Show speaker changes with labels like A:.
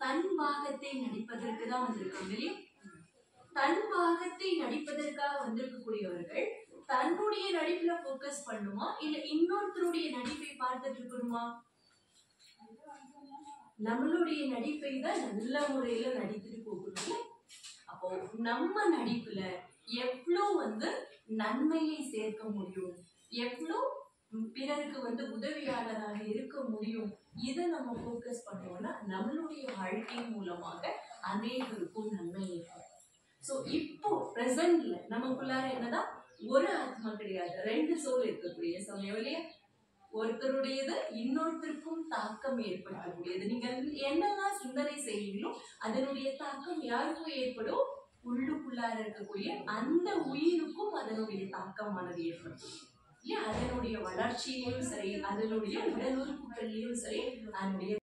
A: தன் பாகத்தை நடிப்பதற்கு தான் வந்திருக்காங்க இல்லையா தன் பாகத்தை நடிப்பதற்காக வந்திருக்கக்கூடியவர்கள் தன்னுடைய நடிப்புல ஃபோக்கஸ் பண்ணுமா இல்ல இன்னொருத்தருடைய நடிப்பை பார்த்துட்டு இருக்கணுமா நம்மளுடைய நடிப்பை தான் நல்ல முறையில நடித்துட்டு போகணும்ல அப்போ நம்ம நடிப்புல எவ்வளோ வந்து நன்மையை சேர்க்க முடியும் எவ்வளோ ம், பிறருக்கு வந்து உதவியாளராக இருக்க முடியும் இதை நம்ம ஃபோக்கஸ் பண்ணோம்னா நம்மளுடைய வாழ்க்கை மூலமாக அநேகருக்கும் நன்மை ஏற்படும் ஸோ இப்போ ப்ரெசன்ட்ல நமக்குள்ளார என்னதான் ஒரு ஆத்மா கிடையாது ரெண்டு சோல் இருக்கக்கூடிய சமயம் இல்லையா ஒருத்தருடையது இன்னொருத்தருக்கும் தாக்கம் ஏற்படுத்தக்கூடியது நீங்கள் என்னெல்லாம் சிந்தனை செய்வீங்களோ அதனுடைய தாக்கம் யாருக்கும் ஏற்படும் உள்ளுக்குள்ளார இருக்கக்கூடிய அந்த உயிருக்கும் அதனுடைய தாக்கமானது ஏற்படும் இல்லையா அதனுடைய வளர்ச்சியிலும் சரி அதனுடைய உடல் உறுப்புகள்லயும் சரி அதனுடைய